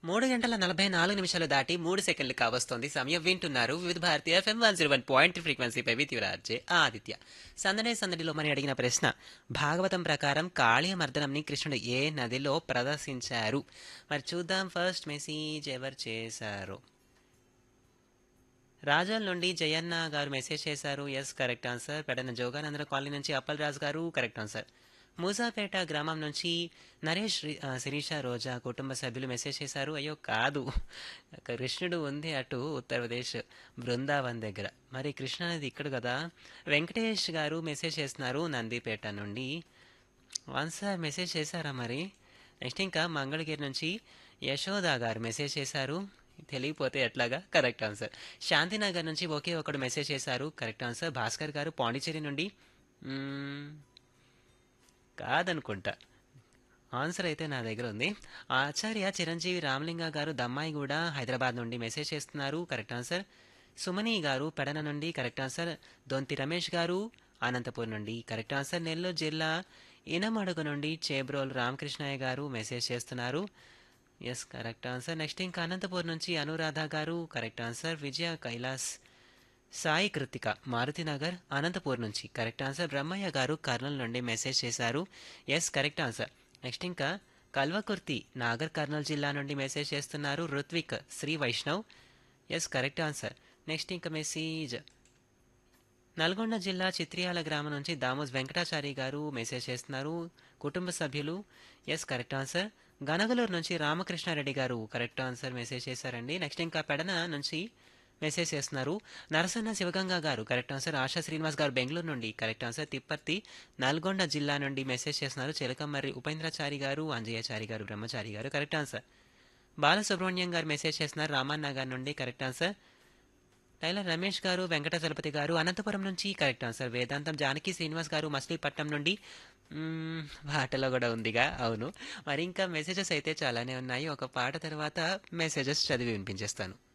మూడు గంటల నలభై నాలుగు నిమిషాలు దాటి మూడు సెకండ్లు కావస్తోంది సమయం వింటున్నారు వివిధ భారతీయ FM one zero one point ఫ్రీక్వెన్సీపై వితివరాజే ఆదిత్య సందడే సందడిలో మరి అడిగిన ప్రశ్న భాగవతం ప్రకారం కాళీయ మర్దనంని కృష్ణుడు ఏ నదిలో ప్రదర్శించారు మరి చూద్దాం ఫస్ట్ మెసేజ్ ఎవరు చేశారు రాజోల్ నుండి జయన్న గారు మెసేజ్ చేశారు ఎస్ కరెక్ట్ ఆన్సర్ పెడన జోగానందర కాలనీ నుంచి అప్పల్ రాజు గారు కరెక్ట్ ఆన్సర్ మూసాపేట గ్రామం నుంచి నరేష్ రి- ఆ, శిరీష రోజా కుటుంబ సభ్యులు మెసేజ్ చేశారు అయ్యో కాదు కృష్ణుడు ఉంది అటు ఉత్తరప్రదేశ్ బృందావన్ దగ్గర మరి కృష్ణ అనేది ఇక్కడ కదా వెంకటేష్ గారు మెసేజ్ చేస్తున్నారు నందిపేట నుండి ఆన్సర్ మెసేజ్ చేశారా మరి నెక్స్ట్ ఇంకా మంగళగిరి నుంచి యశోద గారు మెసేజ్ చేశారు తెలియపోతే ఎట్లాగా కరెక్ట్ ఆన్సర్ శాంతినగర్ నుంచి ఒకే ఒకడు మెసేజ్ చేశారు కరెక్ట్ ఆన్సర్ భాస్కర్ గారు పాండిచేరి నుండి మ్మ్, కాదనుకుంటా ఆన్సర్ అయితే నా దగ్గర ఉంది ఆచార్య చిరంజీవి రామలింగ గారు దమ్మాయిగూడ హైదరాబాద్ నుండి మెసేజ్ చేస్తున్నారు కరెక్ట్ ఆన్సర్ సుమని గారు పెడన నుండి కరెక్ట్ ఆన్సర్ దొంతి రమేష్ గారు అనంతపూర్ నుండి కరెక్ట్ ఆన్సర్ నెల్లూరు జిల్లా ఇనమడుగు నుండి చేబ్రోల్ రామకృష్ణయ్య గారు మెసేజ్ చేస్తున్నారు ఎస్ కరెక్ట్ ఆన్సర్ నెక్స్ట్ ఇంకా అనంతపూర్ నుంచి అనురాధ గారు కరెక్ట్ ఆన్సర్ విజయ కైలాస్ సాయి కృతిక మారుతినగర్ అనంతపూర్ నుంచి కరెక్ట్ ఆన్సర్ బ్రహ్మయ్య గారు కర్నూలు నుండి మెసేజ్ చేశారు ఎస్ కరెక్ట్ ఆన్సర్ నెక్స్ట్ ఇంకా కల్వకుర్తి నాగర్ కర్నూలు జిల్లా నుండి మెసేజ్ చేస్తున్నారు Ruthvik Sri Vaishnav yes correct answer next ఇంకా మెసేజ్ నల్గొండ జిల్లా చిత్రియాల గ్రామం నుంచి దామోస్ వెంకటాచారి గారు మెసేజ్ చేస్తున్నారు కుటుంబ సభ్యులు ఎస్ కరెక్ట్ ఆన్సర్ గనగలూరు నుంచి రామకృష్ణారెడ్డి గారు కరెక్ట్ ఆన్సర్ మెసేజ్ చేశారండి నెక్స్ట్ ఇంకా పెడన నుంచి మెసేజ్ చేస్తున్నారు నరసన్న శివగంగా గారు కరెక్ట్ ఆన్సర్ ఆశా శ్రీనివాస్ గారు బెంగళూరు నుండి కరెక్ట్ ఆన్సర్ తిప్పర్తి నల్గొండ జిల్లా నుండి మెసేజ్ చేస్తున్నారు చిలకమర్రి ఉపేంద్రచారి గారు అంజయ్యచారి గారు బ్రహ్మచారి గారు కరెక్ట్ ఆన్సర్ బాలసుబ్రహ్మణ్యం గారు మెసేజ్ చేస్తున్నారు రామన్నగర్ నుండి కరెక్ట్ ఆన్సర్ టైలర్ రమేష్ గారు వెంకట చలపతి గారు అనంతపురం నుంచి కరెక్ట్ ఆన్సర్ వేదాంతం జానకి శ్రీనివాస్ గారు మచిలీపట్నం నుండి మ్మ్, పాటలో కూడా ఉందిగా అవును మరి ఇంకా మెసేజెస్ అయితే చాలానే ఉన్నాయి ఒక పాట తర్వాత మెసేజెస్ చదివి వినిపించేస్తాను